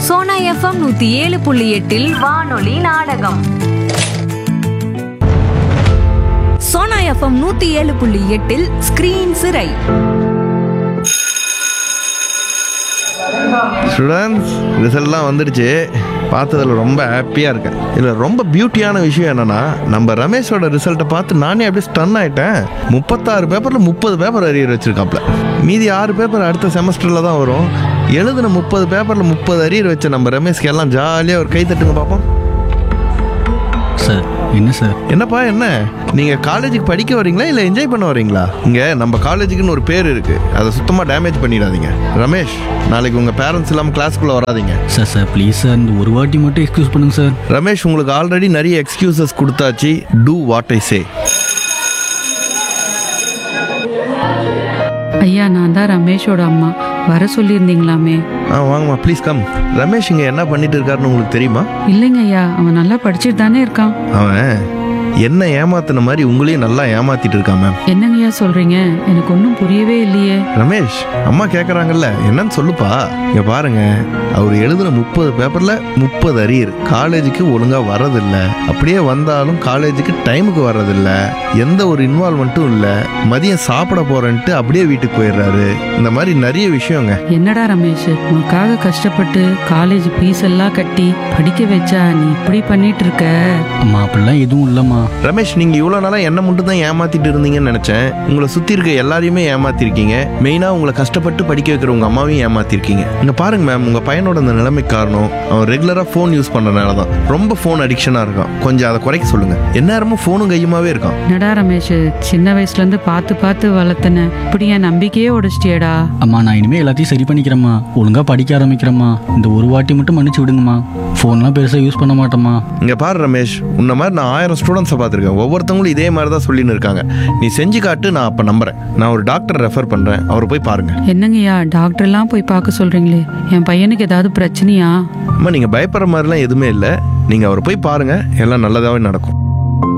Sona FM நூத்தி ஏழு புள்ளி எட்டில் வானொலி நாடகம் சோனா எஃப்எம் நூத்தி ஏழு புள்ளி எட்டில் ஸ்கிரீன் சிறை ஸ்டூடெண்ட்ஸ் ரிசல்ட்லாம் வந்துடுச்சு பார்த்ததில் ரொம்ப ஹாப்பியாக இருக்கேன் இதில் ரொம்ப பியூட்டியான விஷயம் என்னென்னா நம்ம ரமேஷோட ரிசல்ட்டை பார்த்து நானே அப்படியே ஸ்டன் ஆகிட்டேன் முப்பத்தாறு பேப்பரில் முப்பது பேப்பர் அரியர் வச்சுருக்காப்ல மீதி ஆறு பேப்பர் அடுத்த செமஸ்டரில் தான் வரும் எழுதின முப்பது பேப்பரில் முப்பது அரியர் வச்ச நம்ம ரமேஷ்க்கு எல்லாம் ஜாலியாக ஒரு கை தட்டுங்க பார்ப்போம் சார் என்ன சார் என்னப்பா என்ன நீங்கள் காலேஜுக்கு படிக்க வரீங்களா இல்லை என்ஜாய் பண்ண வரீங்களா இங்கே நம்ம காலேஜுக்குன்னு ஒரு பேர் இருக்குது அதை சுத்தமாக டேமேஜ் பண்ணிடாதீங்க ரமேஷ் நாளைக்கு உங்கள் பேரண்ட்ஸ் இல்லாமல் கிளாஸ்க்குள்ளே வராதீங்க சார் சார் ப்ளீஸ் சார் இந்த ஒரு வாட்டி மட்டும் எக்ஸ்கியூஸ் பண்ணுங்க சார் ரமேஷ் உங்களுக்கு ஆல்ரெடி நிறைய எக்ஸ்கியூசஸ் கொடுத்தாச்சு டூ வாட் ஐ சே ஐயா நான் தான் ரமேஷோட அம்மா வர சொல்லியிருந்தீங்களாமே ஆ வாங்கம்மா ப்ளீஸ் கம் ரமேஷ் இங்கே என்ன பண்ணிட்டு இருக்காருன்னு உங்களுக்கு தெரியுமா இல்லைங்க ஐயா அவன் நல்லா படிச்சுட்டு தானே இருக்கான் அவன் என்ன ஏமாத்தின மாதிரி உங்களையும் நல்லா ஏமாத்திட்டு இருக்கான் மேம் என்னங்க ஐயா சொல்றீங்க எனக்கு ஒன்றும் புரியவே இல்லையே ரமேஷ் அம்மா கேட்குறாங்கல்ல என்னன்னு சொல்லுப்பா இங்க பாருங்க அவர் எழுதின முப்பது பேப்பர்ல முப்பது அரியர் காலேஜுக்கு ஒழுங்கா வர்றதில்ல அப்படியே வந்தாலும் காலேஜுக்கு டைமுக்கு வர்றதில்ல எந்த ஒரு இன்வால்மெண்ட்டும் இல்லை மதியம் சாப்பிட போறேன்ட்டு அப்படியே வீட்டுக்கு போயிடுறாரு இந்த மாதிரி நிறைய விஷயங்க என்னடா ரமேஷ் உனக்காக கஷ்டப்பட்டு காலேஜ் ஃபீஸ் எல்லாம் கட்டி படிக்க வச்சா நீ இப்படி பண்ணிட்டு இருக்க அம்மா அப்படிலாம் எதுவும் இல்லைம்மா ரமேஷ் நீங்க இவ்வளவு நாளா என்ன மட்டும் தான் ஏமாத்திட்டு இருந்தீங்கன்னு நினைச்சேன் உங்களை சுத்தி இருக்க எல்லாரையுமே ஏமாத்திருக்கீங்க மெயினா உங்களை கஷ்டப்பட்டு படிக்க வைக்கிற உங்க அம்மாவையும் ஏமாத்திருக்கீங்க இங்க பாருங்க மேம் உங்க பையனோட இந்த நிலைமைக்கு காரணம் அவன் ரெகுலரா ஃபோன் யூஸ் பண்றதுனால தான் ரொம்ப ஃபோன் அடிக்ஷனா இருக்கான் கொஞ்சம் அதை குறைக்க சொல்லுங்க எந்நேரமும் ஃபோனும் கையுமாவே இருக்கான் என்னடா ரமேஷ் சின்ன வயசுல இருந்து பார்த்து பார்த்து வளர்த்தன இப்படி என் நம்பிக்கையே உடைச்சிட்டியேடா அம்மா நான் இனிமேல் எல்லாத்தையும் சரி பண்ணிக்கிறேம்மா ஒழுங்காக படிக்க ஆரம்பிக்கிறேம்மா இந்த ஒரு வாட்டி மட்டும் மன்னிச்சு விடுங்கம்மா ஃபோன்லாம் பெருசாக யூஸ் பண்ண மாட்டேம்மா இங்க பாரு ரமேஷ் உன்ன மாதிரி நான் ஆயிரம் ஸ்டூடெண்ட்ஸை பார்த்துருக்கேன் ஒவ்வொருத்தவங்களும் இதே மாதிரி தான் சொல்லின்னு இருக்காங்க நீ செஞ்சு காட்டு நான் அப்ப நம்புறேன் நான் ஒரு டாக்டர் ரெஃபர் பண்றேன் அவரை போய் பாருங்க என்னங்கய்யா டாக்டர்லாம் போய் பார்க்க சொல்றீங்களே என் பையனுக்கு ஏதாவது பிரச்சனையா அம்மா நீங்க பயப்படுற மாதிரிலாம் எதுவுமே இல்லை நீங்க அவரை போய் பாருங்க எல்லாம் நல்லதாவே நடக்கும்